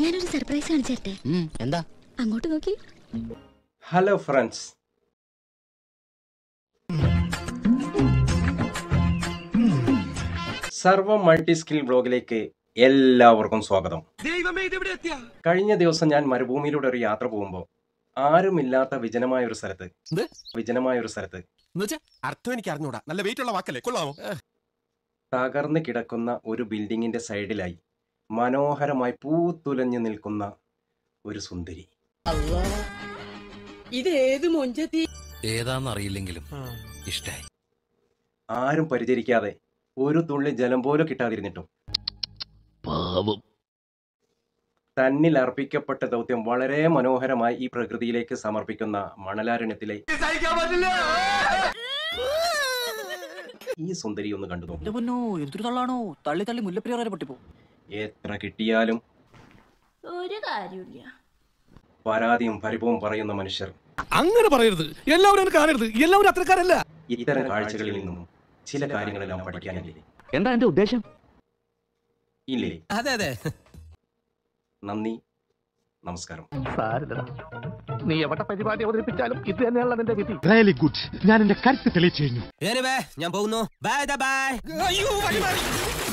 ഞാനൊരു സർപ്രൈസ് കാണിച്ചേരട്ടെ എന്താ അങ്ങോട്ട് നോക്കി hello friends Sarva multi skill ബ്ലോഗിലേക്ക് എല്ലാവർക്കും സ്വാഗതം കഴിഞ്ഞ ദിവസം ഞാൻ മരുഭൂമിയിലൂടെ ഒരു യാത്ര പോകുമ്പോൾ ആരുമില്ലാത്ത വിജനമായ ഒരു സ്ഥലത്ത് എന്ത്? വിജനമായ ഒരു സ്ഥലത്ത് എന്നുവെച്ചാ അർത്ഥം എനിക്ക് അറിഞ്ഞൂടാ നല്ല വെയിറ്റ് ഉള്ള വാക്കല്ലേ കൊള്ളാമോ തകർന്ന് കിടക്കുന്ന ഒരു ബിൽഡിങ്ങിന്റെ സൈഡിലായി മനോഹരമായി പൂത്തുലഞ്ഞു നിൽക്കുന്ന ഒരു സുന്ദരി ഇത് ഏത് മൊഞ്ചത്തി ഏതാന്നറിയില്ലെങ്കിലും ഇഷ്ടായി ആരും പരിചരിക്കാതെ ഒരു തുള്ളി ജലം പോലും കിട്ടാതിരുന്നിട്ടും പാവം തന്നിൽ അർപ്പിക്കപ്പെട്ട ദൗത്യം വളരെ മനോഹരമായി ഈ പ്രകൃതിയിലേക്ക് സമർപ്പിക്കുന്ന മണലാരണ്യത്തിലെ ഈ സുന്ദരി ഒന്ന് കണ്ടു നോക്കൂ പൊന്നോ എന്തൊരു തള്ളാണോ തള്ളി തള്ളി മുല്ലപ്പെരിയാർ വരെ പൊട്ടിപ്പോ എത്ര കിട്ടിയാലും ഒരു കാര്യമില്ല പരാതിയും പരിഭവവും പറയുന്ന മനുഷ്യർ അങ്ങനെ പറയരുത് എല്ലാവരും അങ്ങനെ കാണരുത് എല്ലാവരും അത്രക്കാരല്ല ഇത്തരം കാഴ്ചകളിൽ നിന്നും ചില കാര്യങ്ങളെല്ലാം പഠിക്കാനില്ലേ എന്താ എന്റെ ഉദ്ദേശം ഇല്ലേ അതെ അതെ നന്ദി നമസ്കാരം നീ എവിടെ പരിപാടി അവതരിപ്പിച്ചാലും ഇത് തന്നെയാണല്ലോ നിന്റെ വിധി റിയലി ഗുഡ് ഞാൻ എന്റെ കരുത്ത് തെളിയിച്ചു കഴിഞ്ഞു ഞാൻ പോകുന്നു ബൈ ബൈ അയ്യോ വഴി മാറി